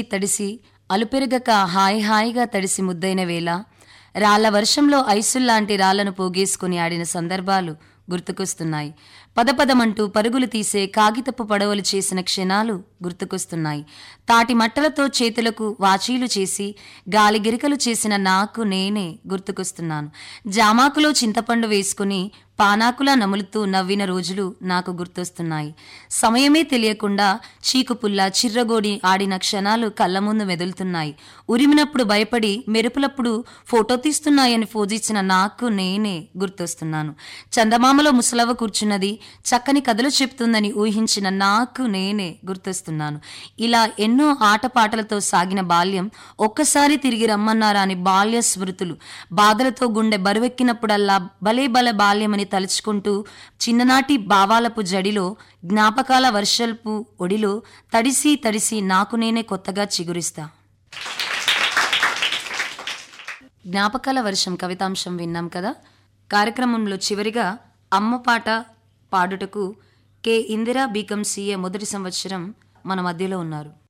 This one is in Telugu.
తడిసి అలుపెరగక హాయి హాయిగా తడిసి ముద్దైన వేళ రాళ్ల వర్షంలో ఐసుల్లాంటి రాళ్లను పోగేసుకుని ఆడిన సందర్భాలు గుర్తుకొస్తున్నాయి పదపదమంటూ పరుగులు తీసే కాగితపు పడవలు చేసిన క్షణాలు గుర్తుకొస్తున్నాయి తాటి మట్టలతో చేతులకు వాచీలు చేసి గాలి గిరికలు చేసిన నాకు నేనే గుర్తుకొస్తున్నాను జామాకులో చింతపండు వేసుకుని పానాకులా నములుతూ నవ్విన రోజులు నాకు గుర్తొస్తున్నాయి సమయమే తెలియకుండా చీకుపుల్ల చిర్రగోడి ఆడిన క్షణాలు కళ్ళ ముందు మెదులుతున్నాయి ఉరిమినప్పుడు భయపడి మెరుపులప్పుడు ఫోటో తీస్తున్నాయని ఫోజిచ్చిన నాకు నేనే గుర్తొస్తున్నాను చందమామలో ముసలవ కూర్చున్నది చక్కని కథలు చెప్తుందని ఊహించిన నాకు నేనే గుర్తొస్తున్నాను ఇలా ఎన్నో ఆటపాటలతో సాగిన బాల్యం ఒక్కసారి తిరిగి రమ్మన్నారా అని బాల్య స్మృతులు బాధలతో గుండె బరువెక్కినప్పుడల్లా భలే బల బాల్యమని తలుచుకుంటూ చిన్ననాటి భావాలపు జడిలో జ్ఞాపకాల వర్షల్పు ఒడిలో తడిసి తడిసి నాకు నేనే కొత్తగా చిగురిస్తా జ్ఞాపకాల వర్షం కవితాంశం విన్నాం కదా కార్యక్రమంలో చివరిగా అమ్మ పాట పాడుటకు కె ఇందిరా బీకం సీఏ మొదటి సంవత్సరం మన మధ్యలో ఉన్నారు